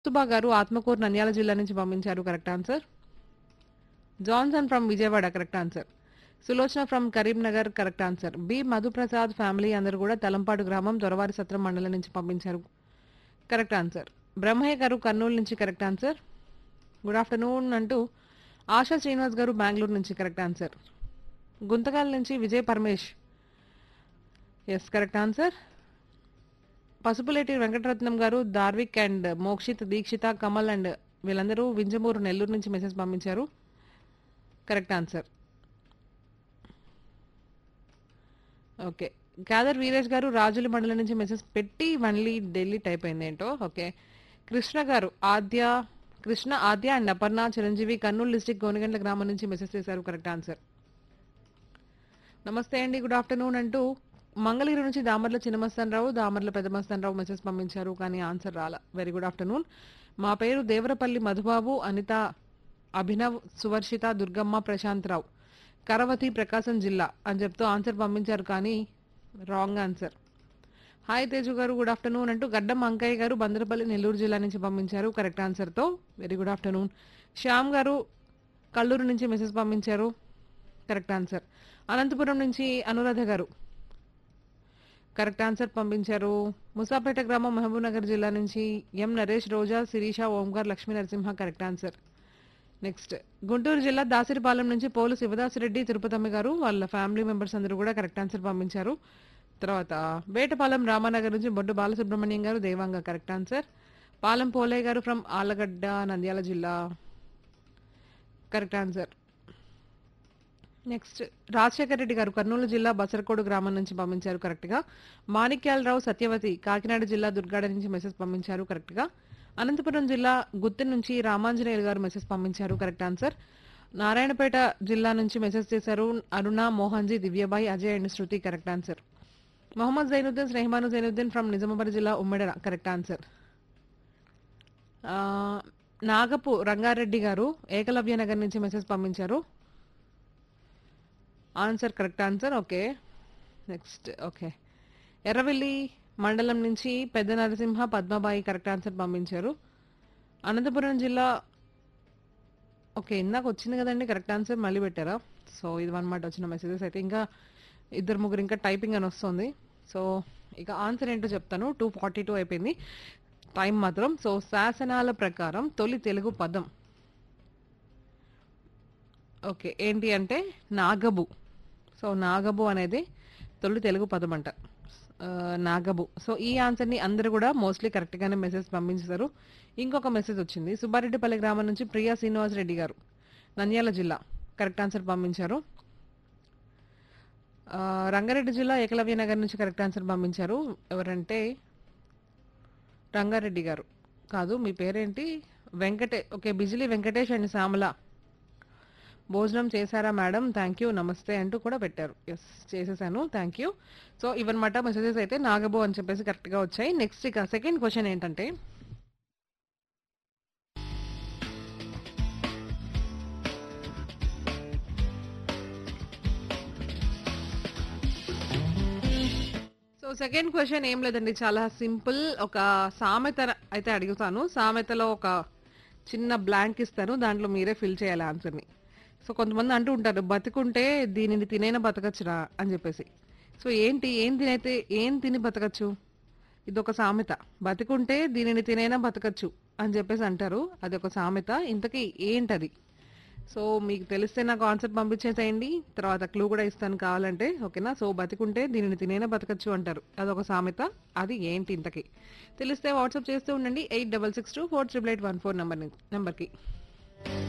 సుబ్బా గారు ఆత్మకూరు నంద్యాల జిల్లా నుంచి పంపించారు correct answer Johnson from Vijayawada correct answer Sulochana from Karimnagar correct answer B Madhuprasad family అందరూ కూడా తలంపాడు గ్రామం దొరవారి సత్రం మండలం నుంచి పంపించారు కరెక్ట్ ఆన్సర్ బ్రహ్మయ్య గారు కర్నూలు నుంచి కరెక్ట్ ఆన్సర్ గుడ్ ఆఫ్టర్నూన్ అంటూ ఆశా శ్రీనివాస్ గారు బెంగళూరు నుంచి కరెక్ట్ ఆన్సర్ గుంతకాల నుంచి Vijay Paramesh S correct answer Pasupuleti Venkataratnam garu Darvik and Mokshit Dikshita Kamal and వీళ్ళందరూ వింజమూరు నెల్లూరు నుంచి మెసేజ్ పంపించారు correct answer okay Khadar Veeresh garu రాజుల మండలం నుంచి మెసేజ్ పెట్టి మళ్ళీ ఢిల్లీ టైప్ అయింది ఏంటో okay Krishna garu Adya Krishna Adya and Aparna Chiranjeevi Kurnool district Gonegandla గ్రామం నుంచి మెసేజ్ చేశారు కరెక్ట్ ఆన్సర్ నమస్తే అండి గుడ్ ఆఫ్టర్నూన్ అంటూ మంగళగిరి నుంచి దామర్ల చిన్నమస్తానరావు దామర్ల పెద్దమస్తానరావు మెసేజ్ పంపించారు కానీ ఆన్సర్ రాల వెరీ గుడ్ ఆఫ్టర్నూన్ మా పేరు దేవరపల్లి మధుబాబు అనిత అభినవ్ సువర్షిత దుర్గమ్మ ప్రశాంత్ రావు కరవతి ప్రకాశం జిల్లా అని చెప్తూ ఆన్సర్ పంపించారు కానీ రాంగ్ ఆన్సర్ హాయ్ తేజు గారు గుడ్ ఆఫ్టర్నూన్ అంటూ గడ్డం అంకయ్య గారు బందరపల్లి నెల్లూరు జిల్లా నుంచి పంపించారు కరెక్ట్ ఆన్సర్తో వెరీ గుడ్ ఆఫ్టర్నూన్ శ్యామ్ గారు కల్లూరు నుంచి మెసేజ్ పంపించారు కరెక్ట్ ఆన్సర్ అనంతపురం నుంచి అనురాధ గారు కరెక్ట్ ఆన్సర్ పంపించారు ముసాపేట గ్రామం మహబూబ్ నగర్ జిల్లా నుంచి M Naresh Roja Sirisha Omkar Lakshmi Narasimha correct answer next Guntur జిల్లా దాసిరిపాలెం నుంచి పోలు శివదాసిరెడ్డి తిరుపతమ్మ గారు వాళ్ళ ఫ్యామిలీ మెంబర్స్ అందరూ కూడా కరెక్ట్ ఆన్సర్ పంపించారు తర్వాత వేటపాలెం రామానగర్ నుంచి Boddu Balasubrahmanyam garu Devanga correct answer Palem Polaiah garu from Allagadda Nandyal జిల్లా correct answer next Rajasekhara Reddy garu Kurnool జిల్లా బసరకోడు గ్రామం నుంచి పంపించారు కరెక్ట్గా మాణిక్యాలరావు సత్యవతి కాకినాడ జిల్లా దుర్గాడ నుంచి మెసేజ్ పంపించారు కరెక్ట్గా అనంతపురం జిల్లా గుత్తి నుంచి రామాంజనేయులు గారు మెసేజ్ పంపించారు కరెక్ట్ ఆన్సర్ నారాయణపేట జిల్లా నుంచి మెసేజ్ చేశారు Aruna Mohanji Divyabai Ajay and Shruti correct answer Mohammed Zainuddin స్నేహమాను జైనుద్దీన్ ఫ్రమ్ నిజామాబాద్ జిల్లా ఉమ్మడి కరెక్ట్ ఆన్సర్ ఆ, నాగపు రంగారెడ్డి గారు ఏకలవ్య నగర్ నుంచి మెసేజ్ పంపించారు answer correct answer okay next okay Erravelli మండలం నుంచి పెద్ద నరసింహ పద్మబాయి కరెక్ట్ ఆన్సర్ పంపించారు అనంతపురం జిల్లా ఓకే ఇందాక వచ్చింది కదండి కరెక్ట్ ఆన్సర్ మళ్ళీ పెట్టారా సో ఇది అనమాట వచ్చిన మెసేజెస్ అయితే ఇంకా ఇద్దరు ముగ్గురు ఇంకా టైపింగ్ అని వస్తుంది సో ఇక ఆన్సర్ ఏంటో చెప్తాను టూ ఫార్టీ టూ అయిపోయింది టైం మాత్రం సో శాసనాల ప్రకారం తొలి తెలుగు పదం ఓకే ఏంటి అంటే నాగబు సో నాగబు అనేది తొలి తెలుగు పదం అంట ఆ, నాగబు సో ఈ ఆన్సర్ని అందరూ కూడా మోస్ట్లీ కరెక్ట్గానే మెసేజ్ పంపించారు ఇంకొక మెసేజ్ వచ్చింది సుబ్బారెడ్డిపల్లి గ్రామం నుంచి ప్రియా శ్రీనివాస్ రెడ్డి గారు నంద్యాల జిల్లా కరెక్ట్ ఆన్సర్ పంపించారు ఆ, రంగారెడ్డి జిల్లా ఏకలవ్య నగర్ నుంచి కరెక్ట్ ఆన్సర్ పంపించారు ఎవరంటే రంగారెడ్డి గారు కాదు మీ పేరేంటి వెంకటే ఓకే బిజిలీ వెంకటేష్ అండ్ శ్యామల భోజనం చేశారా మేడం థ్యాంక్ యూ నమస్తే అంటూ కూడా పెట్టారు ఎస్ చేసేసాను థ్యాంక్ యూ సో ఇవన్నమాట మెసేజెస్ అయితే నాగబో అని చెప్పేసి కరెక్ట్గా వచ్చాయి నెక్స్ట్ ఇక సెకండ్ క్వశ్చన్ ఏంటంటే సో సెకండ్ క్వశ్చన్ ఏం లేదండి చాలా సింపుల్ ఒక సామెత అయితే అడుగుతాను సామెతలో ఒక చిన్న బ్లాంక్ ఇస్తాను దాంట్లో మీరే ఫిల్ చేయాలి ఆన్సర్ని సో కొంతమంది అంటూ ఉంటారు బతుకుంటే దీనిని తినైనా బతకచ్చురా అని చెప్పేసి సో ఏంటి ఏం తినైతే ఏం తిని బతకచ్చు ఇది ఒక సామెత బతికుంటే దీనిని తినైనా బతకచ్చు అని చెప్పేసి అంటారు అది ఒక సామెత ఇంతకీ ఏంటది సో మీకు తెలిస్తే నాకు ఆన్సర్ పంపించేసేయండి తర్వాత క్లూ కూడా ఇస్తాను కావాలంటే ఓకేనా సో బతికుంటే దీనిని తినైనా బతకచ్చు అంటారు అదొక సామెత అది ఏంటి ఇంతకి తెలిస్తే వాట్సాప్ చేస్తూ ఉండండి eight double six two four triple eight one four number నెంబర్కి